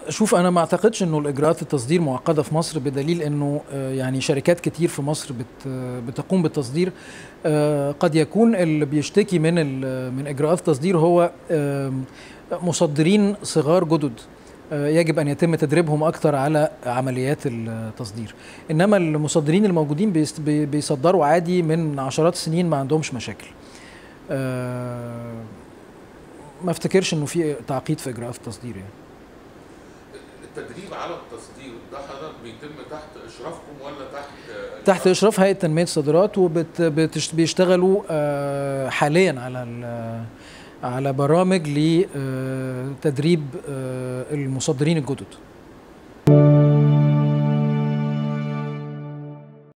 شوف انا ما اعتقدش انه الاجراءات التصدير معقده في مصر بدليل انه آه، يعني شركات كتير في مصر بت بتقوم بالتصدير آه، قد يكون اللي بيشتكي من ال- من اجراءات التصدير هو آم، مصدرين صغار جدد آه، يجب ان يتم تدريبهم اكتر على عمليات التصدير انما المصدرين الموجودين بيست- بي- بيصدروا عادي من عشرات السنين ما عندهمش مشاكل آه، ما افتكرش انه في تعقيد في اجراءات التصدير يعني التدريب على التصدير ده حضرتك بيتم تحت اشرافكم ولا تحت تحت اشراف هيئه تنميه الصادرات وبيشتغلوا حاليا على ال- على برامج لتدريب المصدرين الجدد